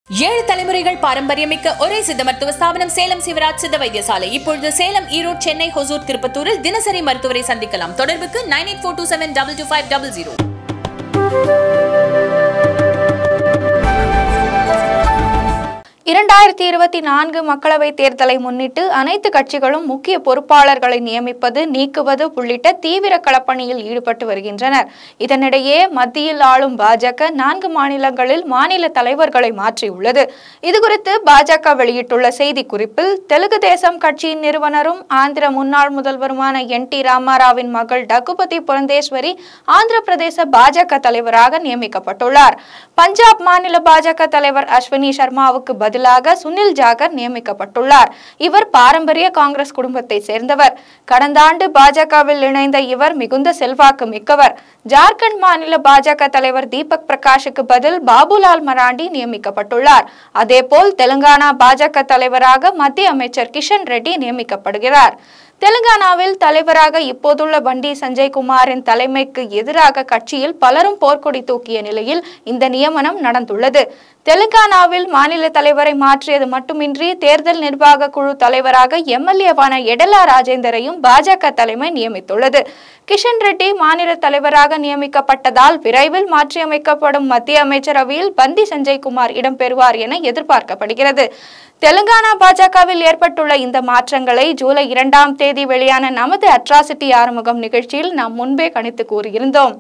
ஏழு தலைமுறைகள் பாரம்பரியமிக்க ஒரே சித்த மருத்துவ ஸ்தாபனம் சேலம் சிவராஜ் சித்த வைத்தியசாலை இப்பொழுது சேலம் ஈரோடு சென்னை ஹொசூர் திருப்பத்தூரில் தினசரி மருத்துவரை சந்திக்கலாம் தொடர்புக்கு nine eight four two seven double two five double zero இரண்டாயிரத்தி இருபத்தி நான்கு மக்களவைத் தேர்தலை முன்னிட்டு அனைத்து கட்சிகளும் முக்கிய பொறுப்பாளர்களை நியமிப்பது நீக்குவது உள்ளிட்ட தீவிர களப்பணியில் ஈடுபட்டு வருகின்றனர் இதனிடையே மத்தியில் ஆளும் பாஜக நான்கு மாநிலங்களில் மாநில தலைவர்களை மாற்றியுள்ளது இதுகுறித்து பாஜக வெளியிட்டுள்ள செய்திக்குறிப்பில் தெலுங்கு தேசம் கட்சியின் நிறுவனரும் ஆந்திர முன்னாள் முதல்வருமான என் டி ராமாராவின் மகள் டகுபதி புரந்தேஸ்வரி ஆந்திர பிரதேச பாஜக தலைவராக நியமிக்கப்பட்டுள்ளார் பஞ்சாப் மாநில பாஜக தலைவர் அஸ்வினி சர்மாவுக்கு பதிலாக சுனில் ஜாகர் நியமிக்கப்பட்டுள்ளார் இவர் பாரம்பரிய காங்கிரஸ் குடும்பத்தை சேர்ந்தவர் கடந்த ஆண்டு பாஜகவில் இணைந்த இவர் மிகுந்த செல்வாக்கு மிக்கவர் ஜார்க்கண்ட் மாநில பாஜக தலைவர் தீபக் பிரகாஷுக்கு பதில் பாபுலால் மராண்டி நியமிக்கப்பட்டுள்ளார் அதேபோல் தெலுங்கானா பாஜக தலைவராக மத்திய அமைச்சர் கிஷன் ரெட்டி நியமிக்கப்படுகிறார் தெலுங்கானாவில் தலைவராக இப்போதுள்ள பண்டி சஞ்சய் குமாரின் தலைமைக்கு எதிராக கட்சியில் பலரும் போர்க்கொடி தூக்கிய நிலையில் இந்த நியமனம் நடந்துள்ளது தெலுங்கானாவில் மாநில தலைவரை மாற்றியது மட்டுமின்றி தேர்தல் நிர்வாக குழு தலைவராக எம்எல்ஏவான எடலா ராஜேந்தரையும் பாஜக தலைமை நியமித்துள்ளது கிஷன் ரெட்டி மாநில தலைவராக நியமிக்கப்பட்டதால் விரைவில் மாற்றியமைக்கப்படும் மத்திய அமைச்சரவையில் பந்தி சஞ்சய் குமார் இடம்பெறுவார் என எதிர்பார்க்கப்படுகிறது தெலுங்கானா பாஜகவில் ஏற்பட்டுள்ள இந்த மாற்றங்களை ஜூலை இரண்டாம் தேதி வெளியான நமது அட்ராசிட்டி ஆறுமுகம் நிகழ்ச்சியில் நாம் முன்பே கணித்து கூறியிருந்தோம்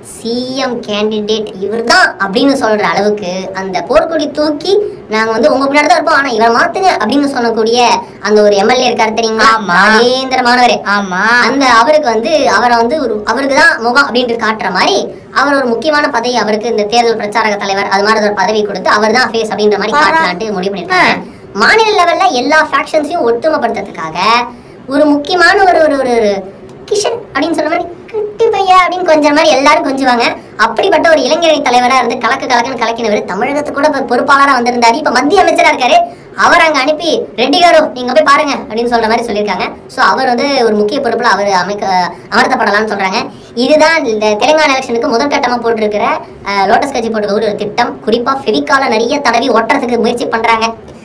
சிஎம் கேண்டிடேட் இவர்தான் அப்படின்னு சொல்ற அளவுக்கு அந்த போர்க்கொடி தூக்கி நாங்க வந்து உங்க பின்னாடி தான் இருப்போம் ஆனா இவரை மாத்துங்க அப்படின்னு சொல்லக்கூடிய அந்த ஒரு எம்எல்ஏ இருக்காரு தெரியுங்களா ஆமா. ராஜேந்திரமானவர் ஆமா அந்த அவருக்கு வந்து அவரை வந்து ஒரு அவருக்கு தான் முகம் அப்படின்ட்டு காட்டுற மாதிரி அவர் ஒரு முக்கியமான பதவி அவருக்கு இந்த தேர்தல் பிரச்சாரக தலைவர் அது மாதிரி ஒரு பதவி கொடுத்து அவர் தான் ஃபேஸ் அப்படின்ற மாதிரி ஆமா. காட்டலான்ட்டு முடிவு பண்ணிருக்காங்க மாநில லெவல்ல எல்லா ஃபேக்ஷன்ஸையும் ஒத்துமைப்படுத்துறதுக்காக ஒரு முக்கியமான ஒரு ஒரு ஒரு ஒரு கிஷன் அப்படின்னு சொல்ற மாதிரி கிட்டு பையா அப்படின்னு கொஞ்சம் மாதிரி எல்லாரும் கொஞ்சுவாங்க அப்படிப்பட்ட ஒரு இளைஞரணி தலைவரா இருந்து கலக்கு கலக்குன்னு கலக்கினவர் தமிழகத்துக்கு கூட இப்ப பொறுப்பாளரா வந்திருந்தாரு இப்ப மத்திய அமைச்சரா இருக்காரு அவர் அங்க அனுப்பி ரெட்டி காரு நீங்க போய் பாருங்க அப்படின்னு சொல்ற மாதிரி சொல்லியிருக்காங்க சோ அவர் வந்து ஒரு முக்கிய பொறுப்புல அவர் அமைக்க அமர்த்தப்படலாம்னு சொல்றாங்க இதுதான் இந்த தெலுங்கானா எலெக்ஷனுக்கு முதல் கட்டமா போட்டிருக்கிற அஹ், லோட்டஸ் கட்சி போட்டிருக்க ஒரு திட்டம் குறிப்பா ஃபெவிகால நிறைய தடவி ஒட்டுறதுக்கு முயற்சி பண்றாங்க